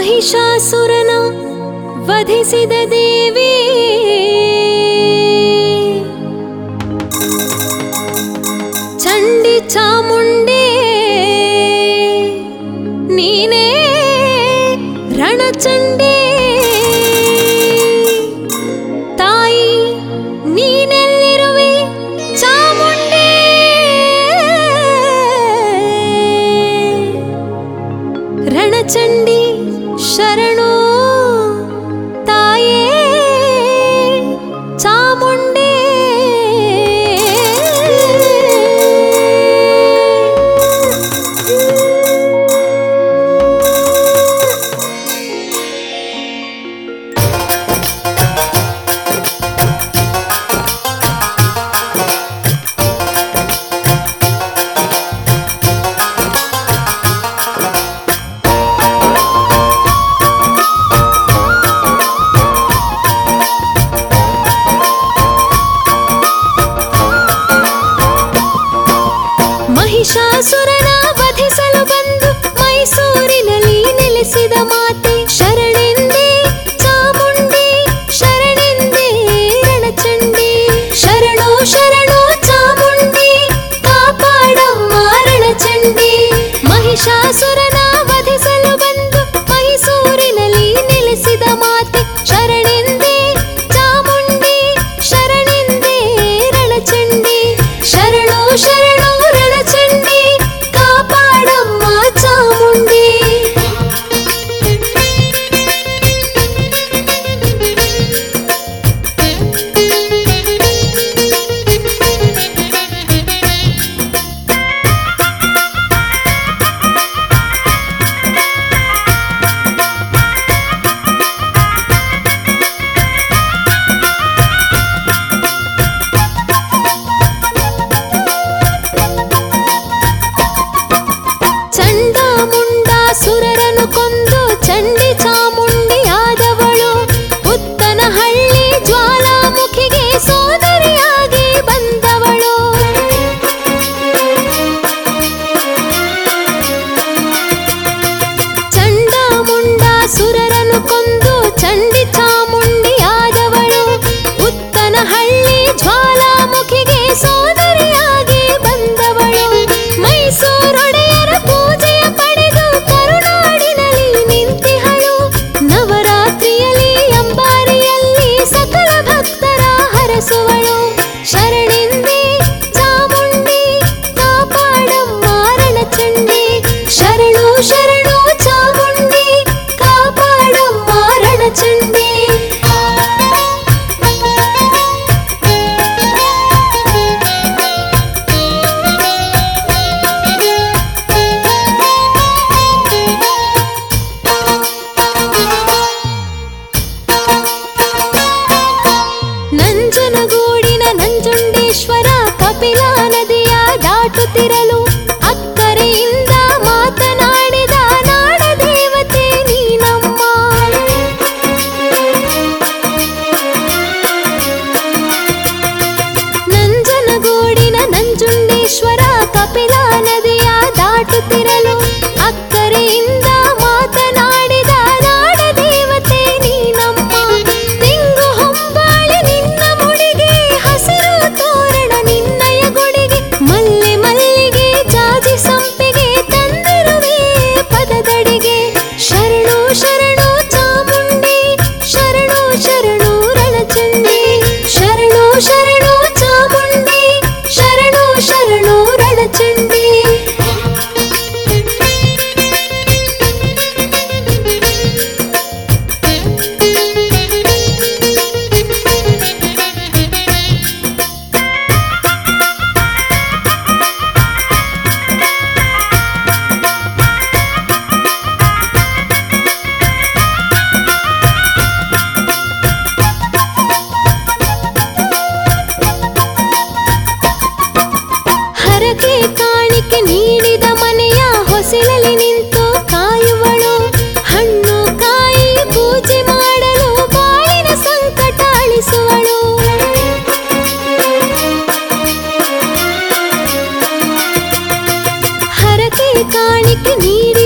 ಮಹಿಷಾಸುರನ ವಧಿಸಿದ ದೇವಿ ಚಂಡಿ ಚಾಮುಂಡಿ ನೀನೇ ರಣಚಂಡಿ ತಾಯಿ ನೀನೆಲ್ಲಿರುವೆ ಚಾಮುಂಡಿ ರಣಚಂಡಿ ಶರಣು ತಾಯೇ ಚಾಮುಂಡಿ ಮಹಿಷಾಸುರನ ವಧಿಸಲು ಬಂದು ಮೈಸೂರಿನಲ್ಲಿ ನೆಲೆಸಿದ ಮಾತೆ ಶರಣೆಂದೇ ಚಾಮುಂಡಿ ಶರಣೆಂದೇ ರಣಚಂಡಿ ಶರಣೋ ಶರಣೋ ಚಾಮುಂಡಿ ಕಾಪಾಡಮ್ಮ ರಣಚಂಡಿ ಮಹಿಷಾಸುರನ ವಧಿಸಲು ಬಂದು ಮೈಸೂರಿನಲ್ಲಿ ನೆಲೆಸಿದ ಮಾತೆ ಶರಣೆಂದೇ ಚಾಮುಂಡಿ ಶರಣೆಂದೇ ರಣಚಂಡಿ ಶರಣೋ ಶರಣೋ ರಣಚಂಡಿ ಕಾಪಾಡಮ್ಮ ಚಾಮುಂಡಿ ಚಂಡಾಮುಂಡಾಸುರರನ್ನು ಕೊಂದು ಚಂಡಿ ಚಾಮುಂಡಿ ಆದವಳು ಪುತ್ತನಹಳ್ಳಿ ಜ್ವಾಲಾಮುಖಿಗೆ ಸೋದರಿಯಾಗಿ ಬಂದವಳು ಚಂಡಾಮುಂಡಾಸುರರನ್ನು ಕೊಂದು ಚಂಡಿ ಚಾಮುಂಡಿ ಆದವಳು ಪುತ್ತನಹಳ್ಳಿ ಜ್ವಾಲಾಮುಖಿಗೆ ಸೋದರಿಯಾಗಿ ಬಂದವಳು ಮೈಸೂರೊಡೆಯರ ಪೂಜೆಯ ಪಡೆದು ಕರುನಾಡಿನಲ್ಲಿ ನಿಂತಿಹಳು ನವರಾತ್ರಿಯಲ್ಲಿ ಅಂಬಾರಿಯಲ್ಲಿ ಸಕಲ ಭಕ್ತರ ಹರಸುವಳು ಶರಣೆಂದೇ ಚಾಮುಂಡಿ ಕಾಪಾಡಮ್ಮ ರಣಚಂಡಿ ಶರಣು ಶರಣು ಚಾಮುಂಡಿ ಕಾಪಾಡಮ್ಮ ರಣಚಂಡಿ ನಂಜನಗೂಡಿನ ನಂಜುಂಡೇಶ್ವರ ಕಪಿಲಾ ನದಿಯ ದಾಟುತ್ತಿರಲು ಅಕ್ಕರೆಯಿಂದ ಮಾತನಾಡಿದ ನಾಡ ದೇವತೆ ನೀನಮ್ಮ ನಂಜನಗೂಡಿನ ನಂಜುಂಡೇಶ್ವರ ಕಪಿಲಾ ನದಿಯ ದಾಟುತ್ತಿರಲು ಅಕ್ಕರೆಯಿಂದ ಮಾತನಾಡಿದ ನಾಡ ದೇವತೆ ನೀನಮ್ಮ ತೆಂಗು ಹೊಂಬಾಳೆ ನಿನ್ನ ಮುಡಿಗೆ ಹಸಿರು ತೋರಣ ನಿನ್ನಯ ಗುಡಿಗೆ ಮಲ್ಲೆ ಮಲ್ಲಿಗೆ ಜಾಜಿ ಸಂಪಿಗೆ ತಂದಿರುವೆ ಪದದಡಿಗೆ ಶರಣು ಶರಣು ಚಾಮುಂಡಿ ಶರಣು ಶರಣು ರಣಚಂಡಿ ಶರಣು ಶರಣು ಚಾಮುಂಡಿ ಶರಣು ಶರಣು ರಣಚಂಡಿ ಹರಕೆ ಕಾಣಿಕೆ ನೀಡಿದ ಮನೆಯ ಹೊಸಿಲಲ್ಲಿ ನಿಂತು ಕಾಯುವಳು ಹಣ್ಣು ಕಾಯಿ ಪೂಜೆ ಮಾಡಲು ಬಾಳಿನ ಸಂಕಟ ಅಳಿಸುವಳು ಹರಕೆ ಕಾಣಿಕೆ ನೀಡಿ